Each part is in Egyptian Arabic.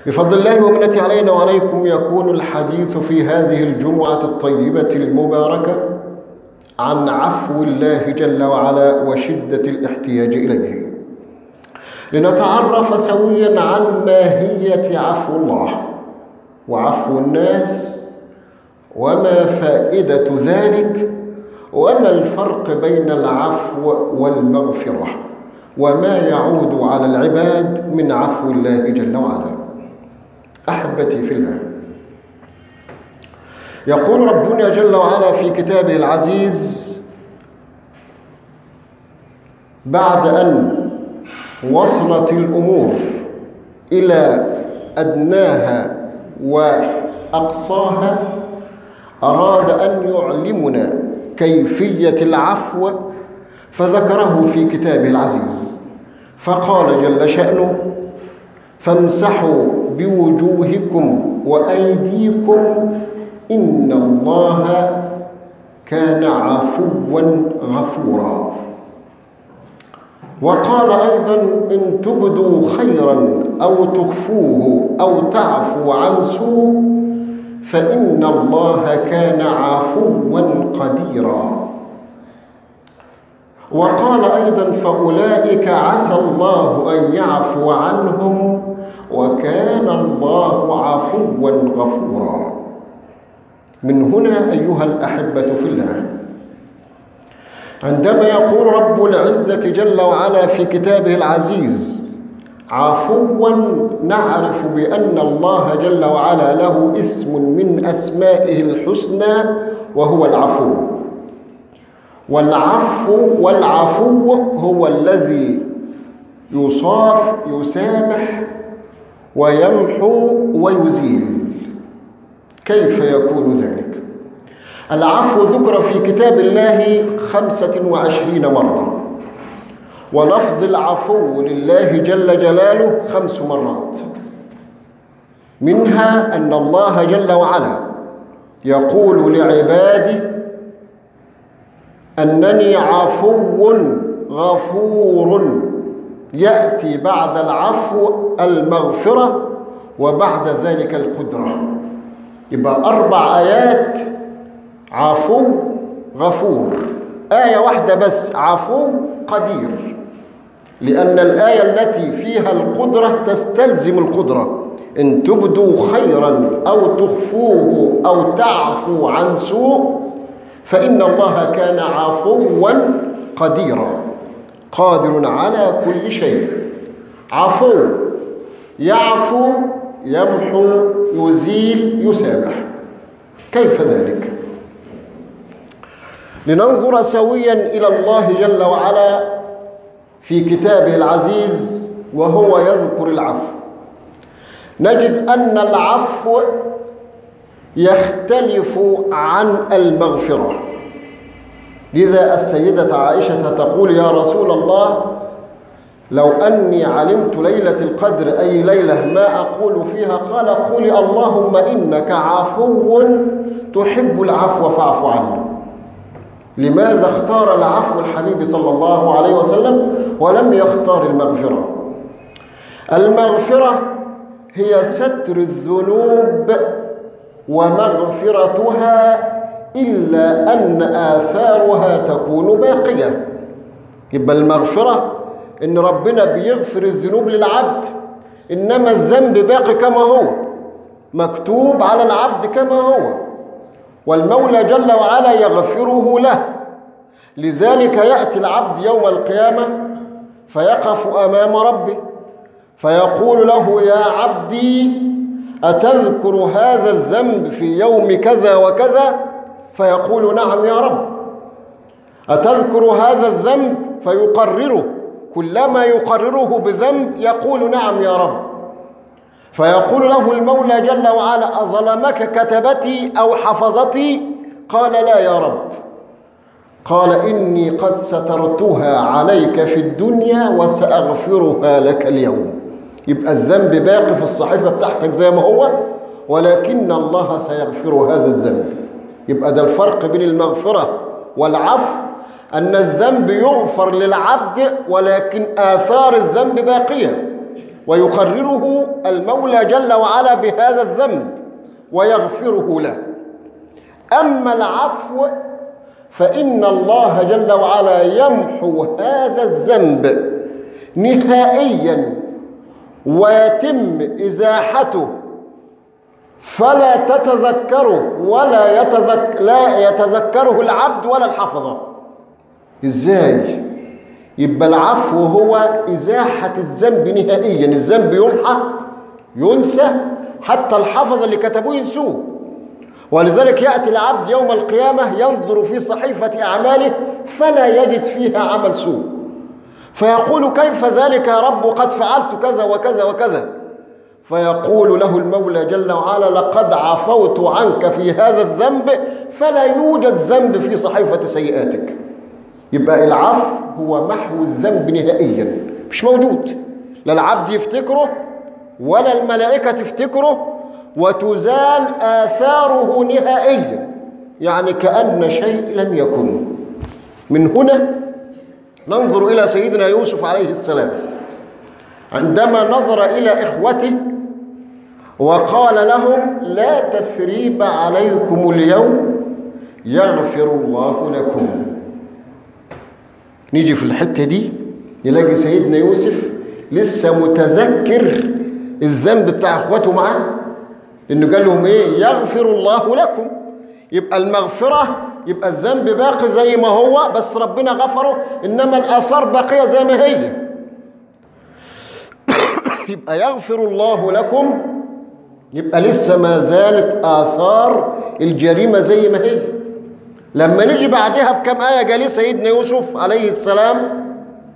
بفضل الله ومنته علينا وعليكم يكون الحديث في هذه الجمعة الطيبة المباركة عن عفو الله جل وعلا وشدة الاحتياج إليه لنتعرف سويا عن ماهية عفو الله وعفو الناس وما فائدة ذلك وما الفرق بين العفو والمغفرة وما يعود على العباد من عفو الله جل وعلا احبتي في الله يقول ربنا جل وعلا في كتابه العزيز بعد ان وصلت الامور الى ادناها واقصاها اراد ان يعلمنا كيفيه العفو فذكره في كتابه العزيز فقال جل شانه فامسحوا بوجوهكم وايديكم ان الله كان عفوا غفورا وقال ايضا ان تبدوا خيرا او تخفوه او تعفوا عن سوء فان الله كان عفوا قديرا وقال ايضا فاولئك عسى الله ان يعفو عنهم وكان الله عفوا غفورا من هنا ايها الاحبه في الله عندما يقول رب العزه جل وعلا في كتابه العزيز عفوا نعرف بان الله جل وعلا له اسم من اسمائه الحسنى وهو العفو والعفو والعفو هو الذي يصاف يسامح ويمحو ويزيل كيف يكون ذلك العفو ذكر في كتاب الله خمسة وعشرين مرة ولفظ العفو لله جل جلاله خمس مرات منها أن الله جل وعلا يقول لعبادي أنني عفو غفور يأتي بعد العفو المغفرة وبعد ذلك القدرة يبقى أربع آيات عفو غفور آية واحدة بس عفو قدير لأن الآية التي فيها القدرة تستلزم القدرة إن تبدوا خيرا أو تخفوه أو تعفو عن سوء فإن الله كان عفوا قديرا قادر على كل شيء عفو يعفو يمحو يزيل يسامح كيف ذلك لننظر سويا الى الله جل وعلا في كتابه العزيز وهو يذكر العفو نجد ان العفو يختلف عن المغفره لذا السيده عائشه تقول يا رسول الله لو اني علمت ليله القدر اي ليله ما اقول فيها قال قولي اللهم انك عفو تحب العفو فاعف عني لماذا اختار العفو الحبيب صلى الله عليه وسلم ولم يختار المغفره المغفره هي ستر الذنوب ومغفرتها الا ان اثارها تكون باقيه يبقى المغفره ان ربنا بيغفر الذنوب للعبد انما الذنب باقي كما هو مكتوب على العبد كما هو والمولى جل وعلا يغفره له لذلك ياتي العبد يوم القيامه فيقف امام ربه فيقول له يا عبدي اتذكر هذا الذنب في يوم كذا وكذا فيقول نعم يا رب اتذكر هذا الذنب فيقرره كلما يقرره بذنب يقول نعم يا رب فيقول له المولى جل وعلا أظلمك كتبتي أو حفظتي قال لا يا رب قال إني قد سترتها عليك في الدنيا وسأغفرها لك اليوم يبقى الذنب باقي في الصحيفة بتاعتك زي ما هو ولكن الله سيغفر هذا الذنب يبقى ده الفرق بين المغفرة والعفو أن الذنب يغفر للعبد ولكن آثار الذنب باقية ويقرره المولى جل وعلا بهذا الذنب ويغفره له أما العفو فإن الله جل وعلا يمحو هذا الذنب نهائيا ويتم إزاحته فلا تتذكره ولا يتذك لا يتذكره العبد ولا الحفظة ازاي يبقى العفو هو إزاحة الذنب نهائيا الذنب يمحى ينسى حتى الحفظ اللي كتبوه ينسوه ولذلك يأتي العبد يوم القيامة ينظر في صحيفة أعماله فلا يجد فيها عمل سوء فيقول كيف ذلك يا رب قد فعلت كذا وكذا وكذا فيقول له المولى جل وعلا لقد عفوت عنك في هذا الذنب فلا يوجد ذنب في صحيفة سيئاتك يبقى العفو هو محو الذنب نهائيا مش موجود لا العبد يفتكره ولا الملائكة تفتكره وتزال آثاره نهائيا يعني كأن شيء لم يكن من هنا ننظر إلى سيدنا يوسف عليه السلام عندما نظر إلى إخوته وقال لهم لا تثريب عليكم اليوم يغفر الله لكم نيجي في الحتة دي نلاقي سيدنا يوسف لسه متذكر الذنب بتاع اخواته معاه انه قال لهم ايه يغفر الله لكم يبقى المغفرة يبقى الذنب باقي زي ما هو بس ربنا غفره انما الاثار باقية زي ما هي يبقى يغفر الله لكم يبقى لسه ما زالت آثار الجريمة زي ما هي لما نيجي بعدها بكم آية قال سيدنا يوسف عليه السلام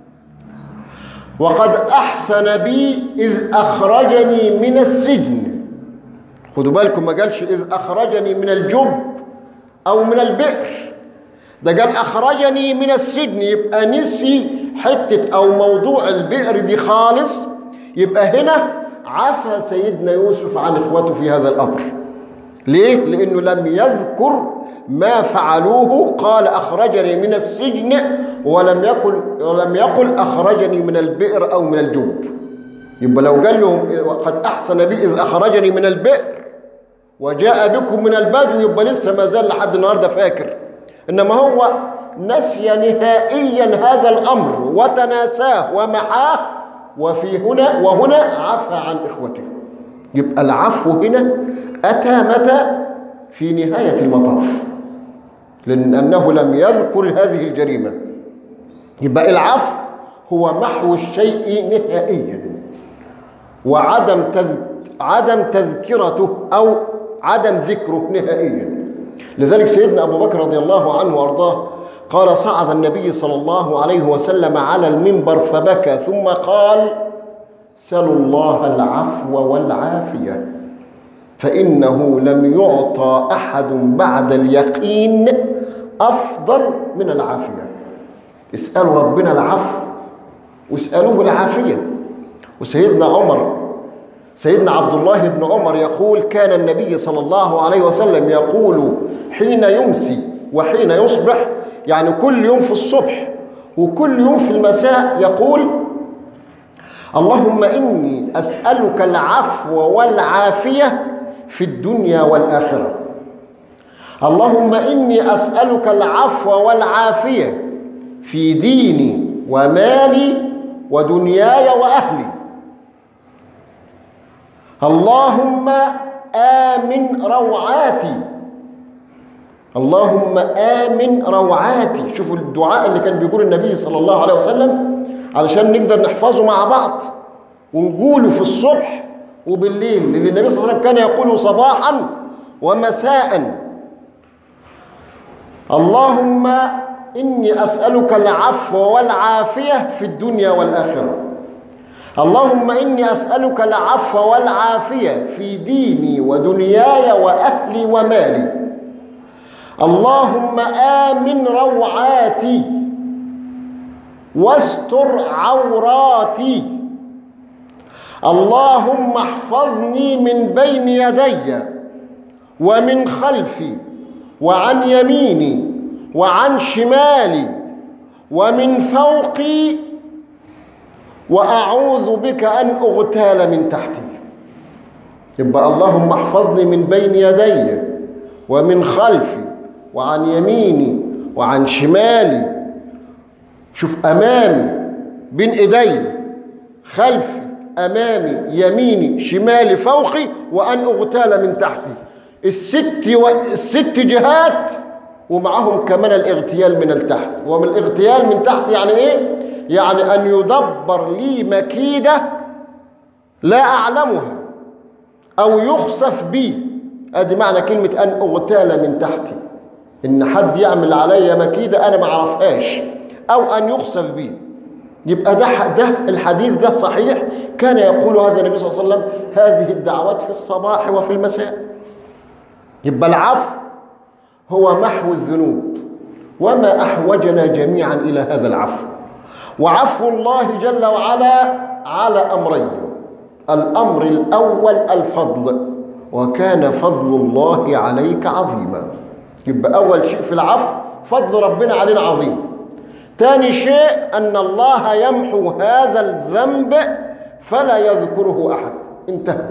وقد أحسن بي إذ أخرجني من السجن خدوا بالكم ما قالش إذ أخرجني من الجب أو من البئر ده قال أخرجني من السجن يبقى نسي حتة أو موضوع البئر دي خالص يبقى هنا عفى سيدنا يوسف عن إخوته في هذا الأمر ليه؟ لأنه لم يذكر ما فعلوه قال أخرجني من السجن ولم يقل ولم يقل أخرجني من البئر أو من الجب يبقى لو قال لهم قد أحسن بي إذ أخرجني من البئر وجاء بكم من البدو يبقى لسه ما زال لحد النهارده فاكر إنما هو نسي نهائيا هذا الأمر وتناساه ومحاه وفي هنا وهنا عفى عن إخوته يبقى العفو هنا أتى متى في نهاية المطاف لأنه لم يذكر هذه الجريمة يبقى العفو هو محو الشيء نهائيا وعدم تذ... عدم تذكرته أو عدم ذكره نهائيا لذلك سيدنا أبو بكر رضي الله عنه وأرضاه قال صعد النبي صلى الله عليه وسلم على المنبر فبكى ثم قال سلوا الله العفو والعافية فإنه لم يعطى أحد بعد اليقين أفضل من العافية اسألوا ربنا العفو واسألوه العافية وسيدنا عمر سيدنا عبد الله بن عمر يقول كان النبي صلى الله عليه وسلم يقول حين يمسي وحين يصبح يعني كل يوم في الصبح وكل يوم في المساء يقول اللهم إني أسألك العفو والعافية في الدنيا والآخرة اللهم إني أسألك العفو والعافية في ديني ومالي ودنياي وأهلي اللهم آمن روعاتي اللهم آمن روعاتي شوفوا الدعاء اللي كان بيقول النبي صلى الله عليه وسلم علشان نقدر نحفظه مع بعض ونقوله في الصبح وبالليل لأن النبي صلى الله عليه وسلم كان يقوله صباحا ومساء اللهم إني أسألك العفو والعافية في الدنيا والآخرة اللهم إني أسألك العفو والعافية في ديني ودنياي وأهلي ومالي اللهم آمن روعاتي واستر عوراتي اللهم احفظني من بين يدي ومن خلفي وعن يميني وعن شمالي ومن فوقي وأعوذ بك أن أغتال من تحتي يبقى اللهم احفظني من بين يدي ومن خلفي وعن يميني وعن شمالي شوف أمامي بين إيدي خلفي أمامي يميني شمالي فوقي وأن أغتال من تحتي الست و... الست جهات ومعهم كمان الاغتيال من التحت ومن الاغتيال من تحت يعني ايه يعني ان يدبر لي مكيده لا اعلمها او يخسف بي ادي معنى كلمه ان اغتال من تحتي ان حد يعمل عليا مكيده انا ما اعرفهاش او ان يخسف بي يبقى ده ده الحديث ده صحيح كان يقول هذا النبي صلى الله عليه وسلم هذه الدعوات في الصباح وفي المساء يبقى العفو هو محو الذنوب وما احوجنا جميعا الى هذا العفو وعفو الله جل وعلا على امرين الامر الاول الفضل وكان فضل الله عليك عظيما يبقى اول شيء في العفو فضل ربنا علينا عظيم ثاني شيء ان الله يمحو هذا الذنب فلا يذكره احد انتهى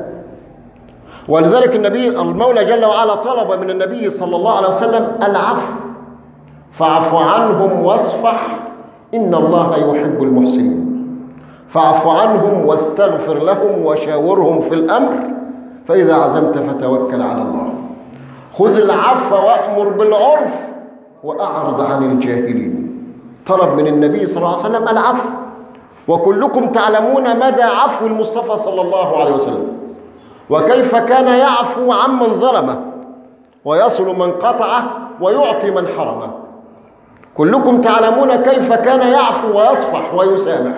ولذلك النبي المولى جل وعلا طلب من النبي صلى الله عليه وسلم العفو فاعف عنهم واصفح ان الله يحب المحسنين فاعف عنهم واستغفر لهم وشاورهم في الامر فاذا عزمت فتوكل على الله خذ العفو وامر بالعرف واعرض عن الجاهلين طلب من النبي صلى الله عليه وسلم العفو وكلكم تعلمون مدى عفو المصطفى صلى الله عليه وسلم وكيف كان يعفو عمن ظلمه ويصل من قطعه ويعطي من حرمه كلكم تعلمون كيف كان يعفو ويصفح ويسامح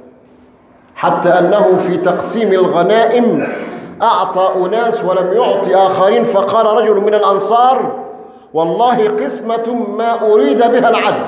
حتى انه في تقسيم الغنائم اعطى اناس ولم يعطي اخرين فقال رجل من الانصار والله قسمه ما اريد بها العدل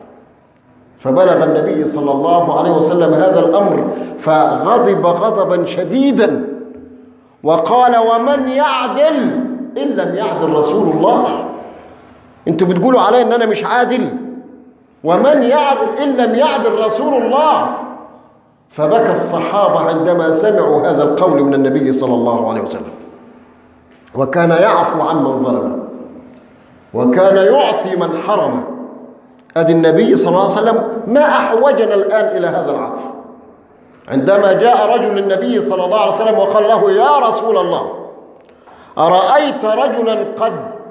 فبلغ النبي صلى الله عليه وسلم هذا الامر فغضب غضبا شديدا وقال ومن يعدل ان لم يعدل رسول الله انتوا بتقولوا علي ان انا مش عادل ومن يعدل ان لم يعدل رسول الله فبكى الصحابه عندما سمعوا هذا القول من النبي صلى الله عليه وسلم وكان يعفو عمن ظلمه وكان يعطي من حرمه ادي النبي صلى الله عليه وسلم ما احوجنا الان الى هذا العطف عندما جاء رجل للنبي صلى الله عليه وسلم وقال له يا رسول الله ارايت رجلا قد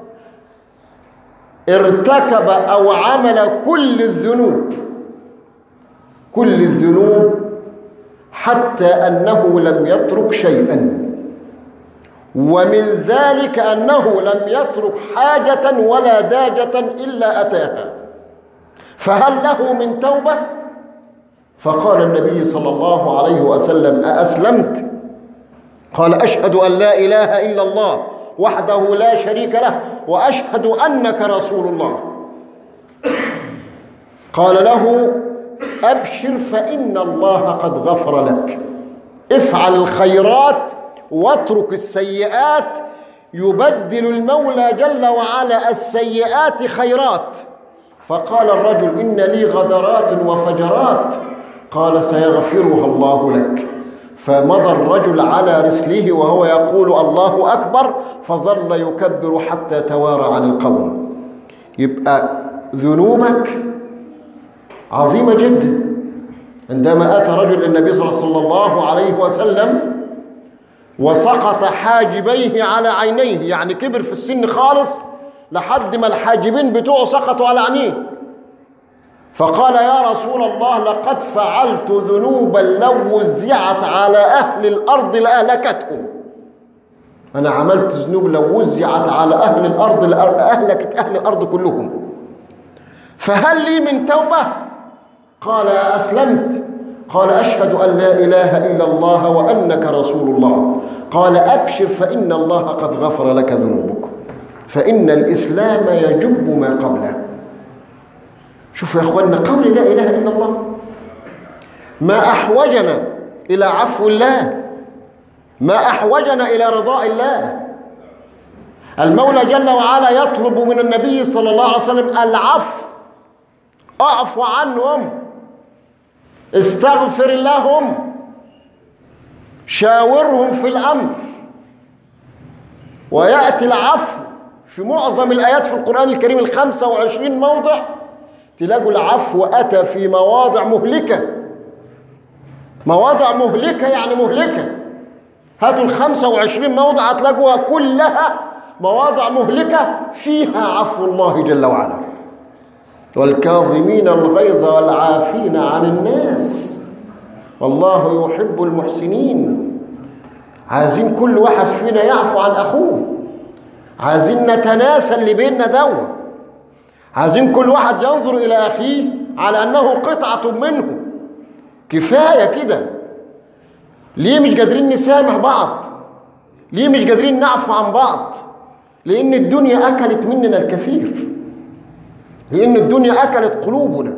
ارتكب او عمل كل الذنوب كل الذنوب حتى انه لم يترك شيئا ومن ذلك انه لم يترك حاجه ولا داجه الا اتاها فهل له من توبه فقال النبي صلى الله عليه وسلم أأسلمت قال أشهد أن لا إله إلا الله وحده لا شريك له وأشهد أنك رسول الله قال له أبشر فإن الله قد غفر لك افعل الخيرات واترك السيئات يبدل المولى جل وعلا السيئات خيرات فقال الرجل إن لي غدرات وفجرات قال سيغفرها الله لك فمضى الرجل على رسله وهو يقول الله أكبر فظل يكبر حتى توارى عن القوم يبقى ذنوبك عظيمة جدا عندما أتى رجل النبي صلى الله عليه وسلم وسقط حاجبيه على عينيه يعني كبر في السن خالص لحد ما الحاجبين بتوعه سقطوا على عينيه فقال يا رسول الله لقد فعلت ذنوبا لو وزعت على أهل الأرض لأهلكتهم أنا عملت ذنوب لو وزعت على أهل الأرض لأهلكت أهل الأرض كلهم فهل لي من توبة؟ قال أسلمت قال أشهد أن لا إله إلا الله وأنك رسول الله قال أبشر فإن الله قد غفر لك ذنوبك فإن الإسلام يجب ما قبله شوفوا يا اخوانا قول لا اله الا الله ما احوجنا الى عفو الله ما احوجنا الى رضاء الله المولى جل وعلا يطلب من النبي صلى الله عليه وسلم العفو اعفو عنهم استغفر لهم شاورهم في الأمر ويأتي العفو في معظم الآيات في القرآن الكريم الخمسة وعشرين موضع تلاقوا العفو أتى في مواضع مهلكة مواضع مهلكة يعني مهلكة هاتوا الخمسة وعشرين موضع هتلاقوها كلها مواضع مهلكة فيها عفو الله جل وعلا والكاظمين الغيظ والعافين عن الناس والله يحب المحسنين عايزين كل واحد فينا يعفو عن أخوه عايزين نتناسى اللي بيننا دوا عايزين كل واحد ينظر إلى أخيه على أنه قطعة منه كفاية كده ليه مش قادرين نسامح بعض ليه مش قادرين نعفو عن بعض لأن الدنيا أكلت مننا الكثير لأن الدنيا أكلت قلوبنا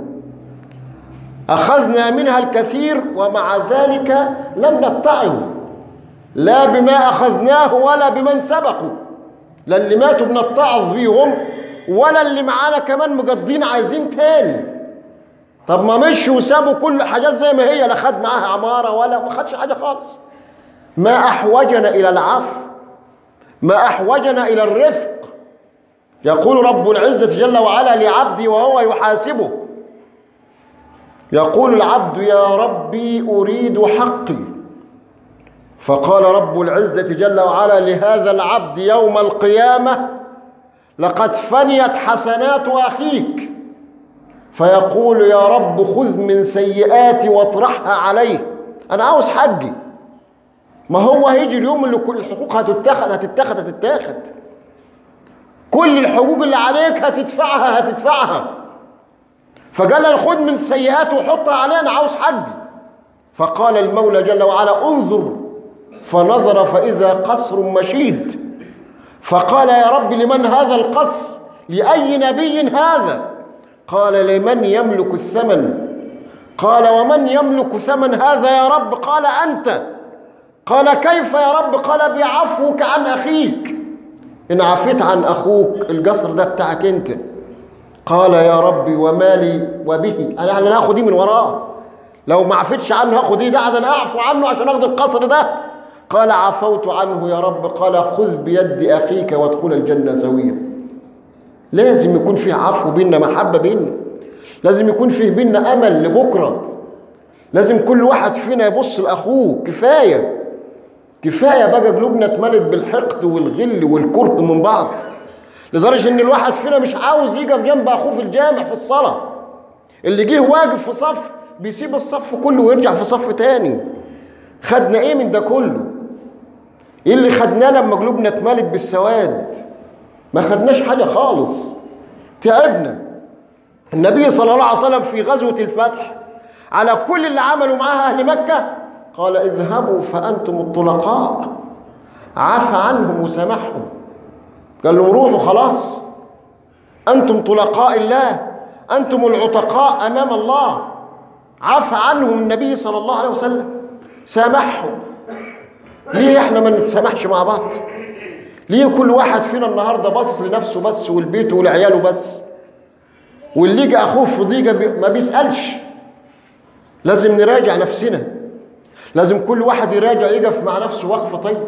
أخذنا منها الكثير ومع ذلك لم نتعظ لا بما أخذناه ولا بمن سبقوا لا اللي ماتوا بنتعظ بيهم ولا اللي معانا كمان مقضين عايزين تاني طب ما مشوا وسابوا كل حاجات زي ما هي لا خد معاها عمارة ولا ما خدش حاجة خالص ما أحوجنا إلى العفو ما أحوجنا إلى الرفق يقول رب العزة جل وعلا لعبدي وهو يحاسبه يقول العبد يا ربي أريد حقي فقال رب العزة جل وعلا لهذا العبد يوم القيامة لقد فنيت حسنات أخيك فيقول يا رب خذ من سيئاتي واطرحها عليه أنا عاوز حقي ما هو هيجي اليوم اللي كل الحقوق هتتاخد هتتاخد هتتاخد كل الحقوق اللي عليك هتدفعها هتدفعها فقال له خذ من سيئاته وحطها عليه انا عاوز حقي فقال المولى جل وعلا انظر فنظر فاذا قصر مشيد فقال يا رب لمن هذا القصر لاي نبي هذا قال لمن يملك الثمن قال ومن يملك ثمن هذا يا رب قال انت قال كيف يا رب قال بعفوك عن اخيك ان عفيت عن اخوك القصر ده بتاعك انت قال يا ربي ومالي وبه انا انا هاخد ايه من وراه لو ما عفيتش عنه هاخد ايه ده انا اعفو عنه عشان اخد القصر ده قال عفوت عنه يا رب قال خذ بيد اخيك وادخل الجنه سويا لازم يكون فيه عفو بينا محبه بينا لازم يكون فيه بينا امل لبكره لازم كل واحد فينا يبص لاخوه كفايه كفايه بقى قلوبنا اتملت بالحقد والغل والكره من بعض لدرجه ان الواحد فينا مش عاوز يقف جنب اخوه في الجامع في الصلاه اللي جه واقف في صف بيسيب الصف كله ويرجع في صف تاني خدنا ايه من ده كله ايه اللي خدناه لما قلوبنا اتملت بالسواد ما خدناش حاجه خالص تعبنا النبي صلى الله عليه وسلم في غزوه الفتح على كل اللي عملوا معاها اهل مكه قال اذهبوا فانتم الطلقاء عفى عنهم وسامحهم قال لهم روحوا خلاص انتم طلقاء الله انتم العتقاء امام الله عفى عنهم النبي صلى الله عليه وسلم سامحهم ليه احنا ما نتسامحش مع بعض ليه كل واحد فينا النهارده باصص لنفسه بس ولبيته ولعياله بس واللي يجي اخوه في ضيقه بي ما بيسالش لازم نراجع نفسنا لازم كل واحد يراجع يقف مع نفسه وقفه طيب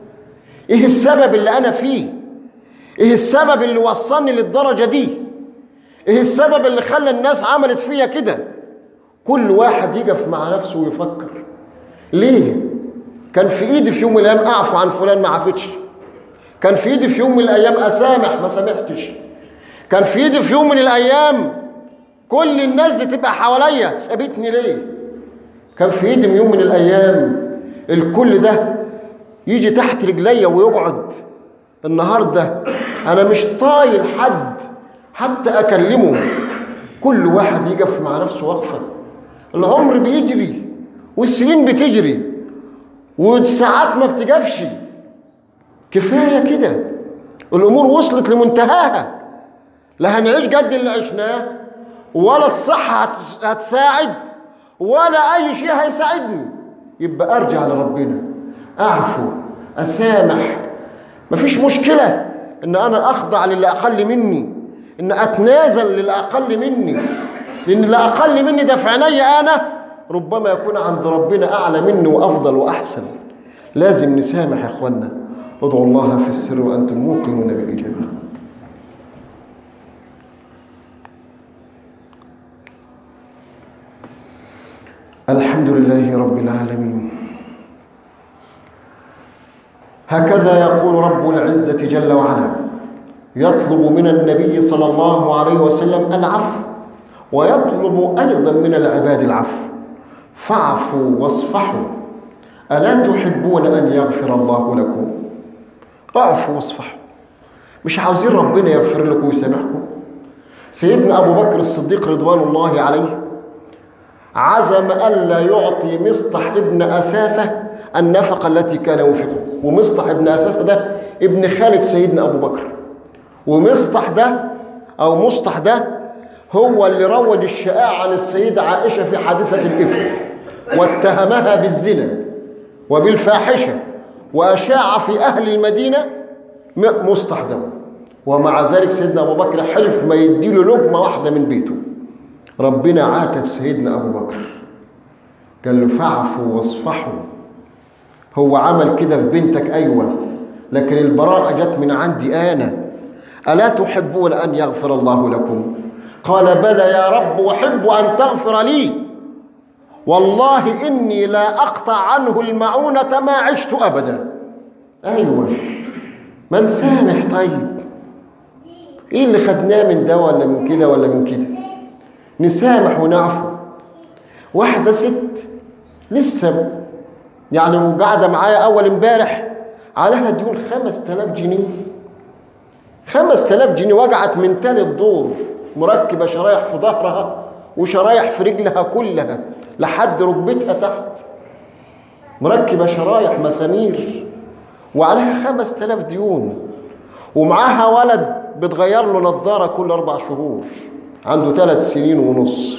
ايه السبب اللي انا فيه ايه السبب اللي وصلني للدرجه دي ايه السبب اللي خلى الناس عملت فيا كده كل واحد يقف مع نفسه ويفكر ليه كان في ايدي في يوم من الايام اعفو عن فلان ما عفتش كان في ايدي في يوم من الايام اسامح ما سامحتش كان في ايدي في يوم من الايام كل الناس دي تبقى حواليا سابتني ليه كان في ايدي من يوم من الايام الكل ده يجي تحت رجليا ويقعد النهارده انا مش طايل حد حتى اكلمه كل واحد يقف مع نفسه وقفه العمر بيجري والسنين بتجري والساعات ما بتجفش كفايه كده الامور وصلت لمنتهاها لا هنعيش قد اللي عشناه ولا الصحه هت- هتساعد ولا اي شيء هيساعدني يبقى ارجع لربنا اعفو اسامح مفيش مشكله ان انا اخضع للي اقل مني ان اتنازل للي اقل مني لان اللي اقل مني ده في عينيا انا ربما يكون عند ربنا أعلى منه وأفضل وأحسن لازم نسامح يا إخوانا ادعوا الله في السر وأنتم موقنون بالإجابة الحمد لله رب العالمين هكذا يقول رب العزة جل وعلا يطلب من النبي صلى الله عليه وسلم العفو ويطلب أيضا من العباد العفو فاعفوا واصفحوا ألا تحبون أن يغفر الله لكم اعفوا واصفحوا مش عاوزين ربنا يغفر لكم ويسامحكم سيدنا أبو بكر الصديق رضوان الله عليه عزم ألا يعطي مصطح ابن أثاثة النفقة التي كان ينفقها ومصطح ابن أثاثة ده ابن خالد سيدنا أبو بكر ومصطح ده أو مصطح ده هو اللي روج الشائع عن السيدة عائشة في حادثة الإفك واتهمها بالزنا وبالفاحشة وأشاع في أهل المدينة مصطح ده ومع ذلك سيدنا أبو بكر حلف ما يديله لقمة واحدة من بيته ربنا عاتب سيدنا أبو بكر قال له فاعفوا واصفحوا هو عمل كده في بنتك أيوة لكن البراءة جت من عندي أنا ألا تحبون أن يغفر الله لكم قال بلى يا رب وأحب أن تغفر لي والله إني لا أقطع عنه المعونة ما عشت أبدا أيوة من سامح طيب إيه اللي خدناه من ده ولا من كده ولا من كده نسامح ونعفو واحدة ست لسه يعني قاعدة معايا أول امبارح عليها ديون خمس تلاف جنيه خمس تلاف جنيه وجعت من تالت دور مركبة شرايح في ظهرها وشرايح في رجلها كلها لحد ركبتها تحت مركبة شرايح مسامير وعليها خمس تلاف ديون ومعاها ولد بتغير له نظارة كل أربع شهور عنده ثلاث سنين ونص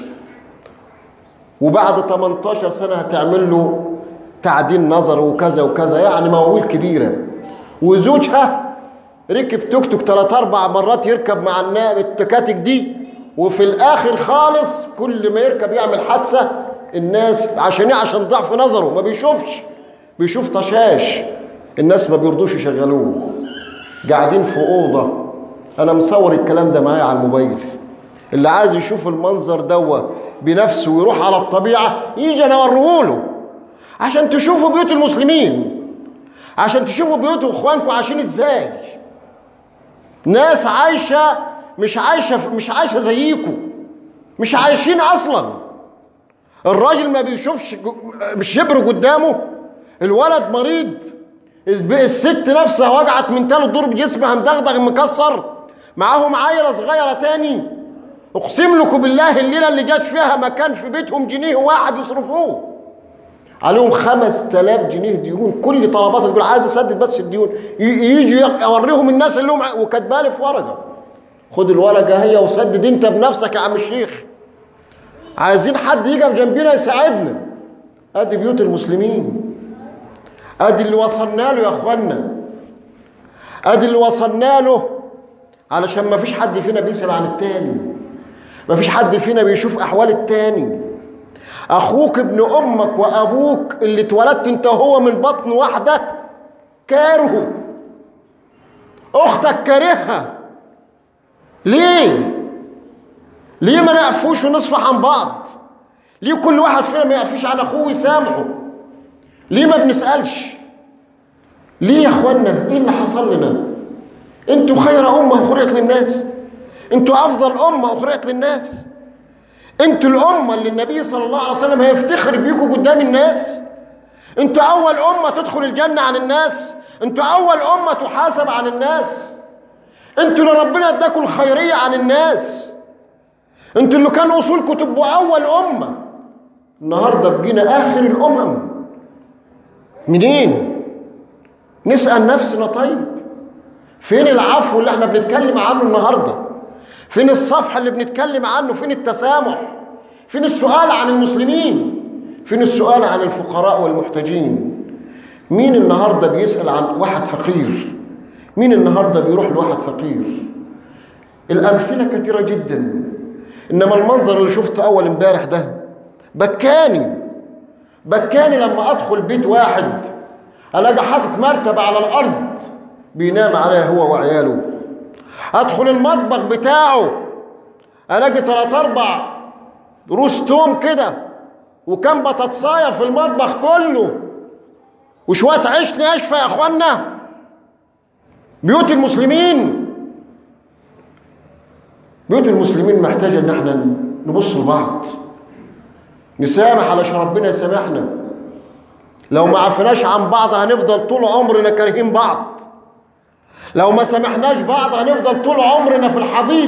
وبعد 18 سنة هتعمل له تعديل نظر وكذا وكذا يعني مواويل كبيرة وزوجها ركب توك توك ثلاث أربع مرات يركب مع التكاتك دي وفي الآخر خالص كل ما يركب يعمل حادثة الناس عشان ايه عشان ضعف نظره ما بيشوفش بيشوف طشاش الناس ما بيرضوش يشغلوه قاعدين في أوضة أنا مصور الكلام ده معايا على الموبايل اللي عايز يشوف المنظر دوا بنفسه ويروح على الطبيعة يجي أنا أوريهوله عشان تشوفوا بيوت المسلمين عشان تشوفوا بيوت اخوانكم عايشين ازاي ناس عايشة مش عايشة مش عايشة زيكم مش عايشين أصلا الراجل ما بيشوفش شبر قدامه الولد مريض الست نفسها وجعت من تالت دور بجسمها مدغدغ مكسر معاهم عيلة صغيرة تاني اقسم لكم بالله الليلة اللي جات فيها مكان في بيتهم جنيه واحد يصرفوه عليهم خمس تلاف جنيه ديون كل طلباتها تقول عايز اسدد بس الديون يجي اوريهم الناس اللي هم وكاتبها لي في ورقه خد الورقه هي وسدد انت بنفسك يا عم الشيخ عايزين حد يجي جنبنا يساعدنا ادي بيوت المسلمين ادي اللي وصلنا له يا اخوانا ادي اللي وصلنا له علشان ما فيش حد فينا بيسال عن التاني ما فيش حد فينا بيشوف احوال التاني اخوك ابن امك وابوك اللي اتولدت انت وهو من بطن واحده كارهه اختك كارهها ليه ليه ما نعفوش ونصفح عن بعض ليه كل واحد فينا ما يعفيش عن اخوه ويسامحه ليه ما بنسالش ليه يا اخوانا ايه اللي حصل لنا انتوا خير امه اخرجت للناس انتوا افضل امه اخرجت للناس انتوا الامه اللي النبي صلى الله عليه وسلم هيفتخر بيكم قدام الناس انتوا اول امه تدخل الجنه عن الناس انتوا اول امه تحاسب عن الناس انتوا اللي ربنا اداكم الخيريه عن الناس انتوا اللي كان اصولكم تبقوا اول امه النهارده بقينا اخر الامم منين نسال نفسنا طيب فين العفو اللي احنا بنتكلم عنه النهارده فين الصفح اللي بنتكلم عنه فين التسامح فين السؤال عن المسلمين فين السؤال عن الفقراء والمحتاجين مين النهارده بيسال عن واحد فقير مين النهارده بيروح لواحد فقير الامثله كثيره جدا انما المنظر اللي شفته اول امبارح ده بكاني بكاني لما ادخل بيت واحد الاقي حاطط مرتبه على الارض بينام عليها هو وعياله ادخل المطبخ بتاعه الاقي ثلاث اربع روس توم كده وكم بطاطسايه في المطبخ كله وشويه عيش ناشفه يا اخوانا بيوت المسلمين بيوت المسلمين محتاجه ان احنا نبص لبعض نسامح علشان ربنا يسامحنا لو ما عفناش عن بعض هنفضل طول عمرنا كارهين بعض لو ما سامحناش بعض هنفضل طول عمرنا في الحضيض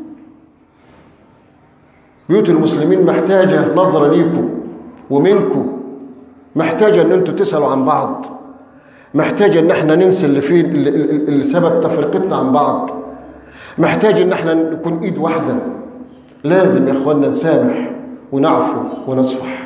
بيوت المسلمين محتاجة نظرة ليكم ومنكم محتاجة ان انتوا تسألوا عن بعض محتاجة ان احنا ننسى اللي فيه اللي, اللي سبب تفرقتنا عن بعض محتاج ان احنا نكون ايد واحدة لازم يا اخوانا نسامح ونعفو ونصفح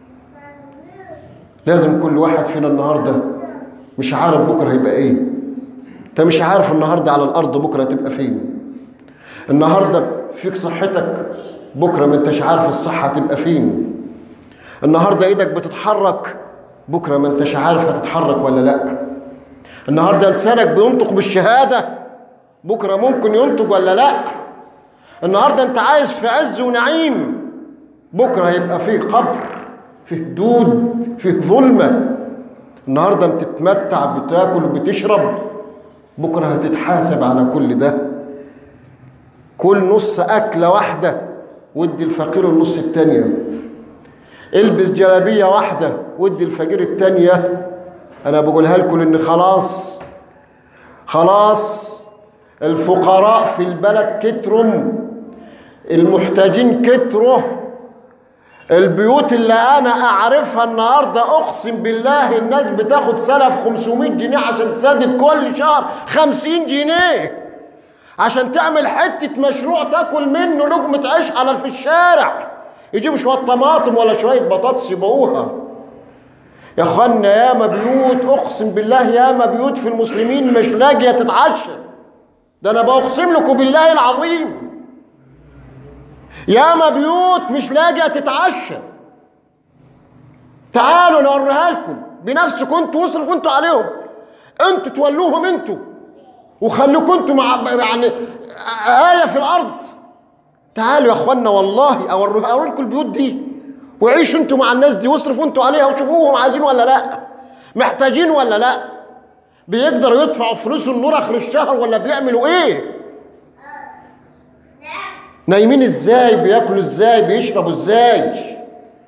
لازم كل واحد فينا النهارده مش عارف بكره هيبقى ايه انت مش عارف النهارده على الارض بكره هتبقى فين النهارده فيك صحتك بكره ما انتش عارف الصحه هتبقى فين النهارده ايدك بتتحرك بكره ما انتش عارف هتتحرك ولا لا النهارده لسانك بينطق بالشهاده بكره ممكن ينطق ولا لا النهارده انت عايز في عز ونعيم بكره هيبقى فيه قبر فيه دود فيه ظلمه النهارده بتتمتع بتاكل وبتشرب بكره هتتحاسب على كل ده كل نص اكله واحده ودي الفقير النص التانيه البس جلابيه واحده ودي الفقير التانيه انا بقولها لكم ان خلاص خلاص الفقراء في البلد كترم المحتاجين كتره البيوت اللي انا اعرفها النهارده اقسم بالله الناس بتاخد سلف 500 جنيه عشان تسدد كل شهر 50 جنيه عشان تعمل حته مشروع تاكل منه لقمه عيش على في الشارع يجيبوا شويه طماطم ولا شويه بطاطس يبيعوها يا اخوانا ياما بيوت اقسم بالله ياما بيوت في المسلمين مش لاقيه تتعشى ده انا بقسم لكم بالله العظيم ياما بيوت مش لاقيه تتعشى تعالوا نوريها لكم بنفسكم انتوا واصرفوا انتوا عليهم انتوا تولوهم انتوا وخلوكم انتوا مع يعني آية في الأرض تعالوا يا اخوانا والله اوريها اوري لكم البيوت دي وعيشوا انتوا مع الناس دي واصرفوا انتوا عليها وشوفوهم عايزين ولا لا محتاجين ولا لا بيقدروا يدفعوا فلوس النور اخر الشهر ولا بيعملوا ايه نايمين ازاي بياكلوا ازاي بيشربوا ازاي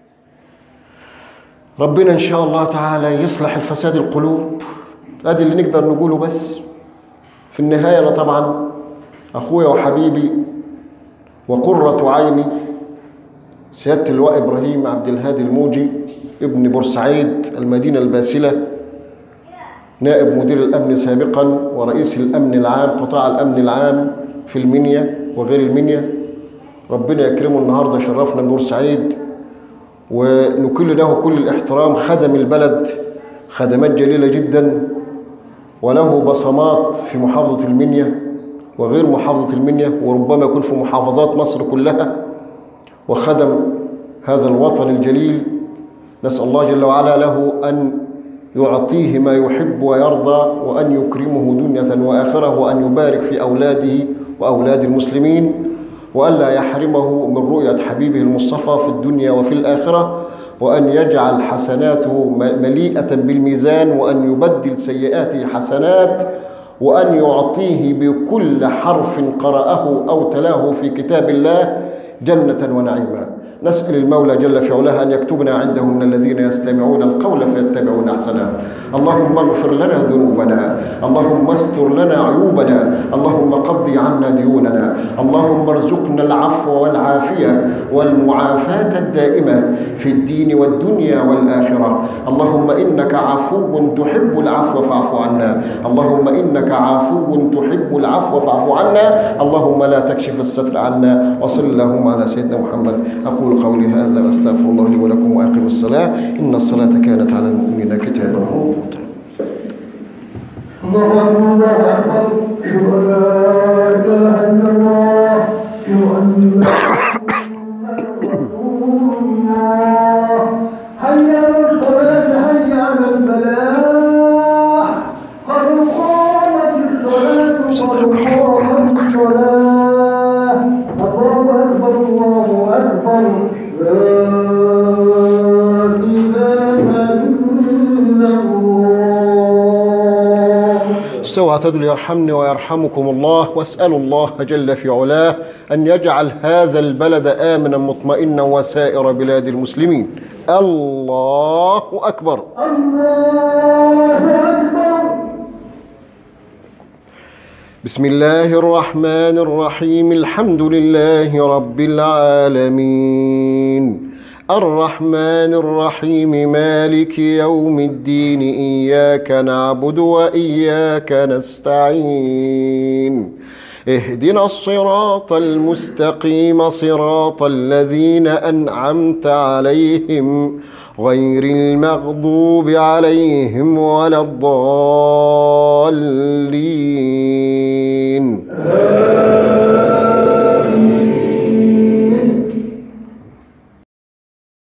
ربنا ان شاء الله تعالى يصلح الفساد القلوب ادي اللي نقدر نقوله بس في النهايه انا طبعا اخويا وحبيبي وقرة عيني سيادة اللواء إبراهيم عبد الهادي الموجي ابن بورسعيد المدينة الباسلة نائب مدير الأمن سابقا ورئيس الأمن العام قطاع الأمن العام في المنيا وغير المنيا ربنا يكرمه النهاردة شرفنا بورسعيد ونكل له كل الاحترام خدم البلد خدمات جليلة جدا وله بصمات في محافظة المنيا وغير محافظة المنيا وربما يكون في محافظات مصر كلها وخدم هذا الوطن الجليل نسأل الله جل وعلا له أن يعطيه ما يحب ويرضى وأن يكرمه دنيا وآخرة وأن يبارك في أولاده وأولاد المسلمين وألا يحرمه من رؤية حبيبه المصطفى في الدنيا وفي الآخرة وأن يجعل حسناته مليئة بالميزان وأن يبدل سيئاته حسنات وأن يعطيه بكل حرف قرأه أو تلاه في كتاب الله جنة ونعيما نسأل المولى جل في علاه أن يكتبنا عنده من الذين يستمعون القول فيتبعون أحسنه اللهم اغفر لنا ذنوبنا اللهم استر لنا عيوبنا اللهم قض عنا ديوننا اللهم ارزقنا العفو والعافية والمعافاة الدائمة في الدين والدنيا والآخرة اللهم إنك عفو تحب العفو فاعف عنا اللهم إنك عفو تحب العفو فاعف عنا اللهم لا تكشف الستر عنا وصل اللهم على سيدنا محمد أقول قولي هذا واستغفر الله لي ولكم واقم الصلاه ان الصلاه كانت على المؤمنين كتابا موقوتا الله أكبر الله أكبر أشهد أن لا إله إلا الله أشهد أن محمدا رسول الله صدرك الصلاة الله أكبر الله أكبر لا إله إلا الله استوى اعتدل يرحمني ويرحمكم الله واسأل الله جل في علاه أن يجعل هذا البلد آمنا مطمئنا وسائر بلاد المسلمين الله أكبر الله أكبر بسم الله الرحمن الرحيم الحمد لله رب العالمين الرحمن الرحيم مالك يوم الدين إياك نعبد وإياك نستعين اهدنا الصراط المستقيم صراط الذين أنعمت عليهم غير المغضوب عليهم ولا الضالين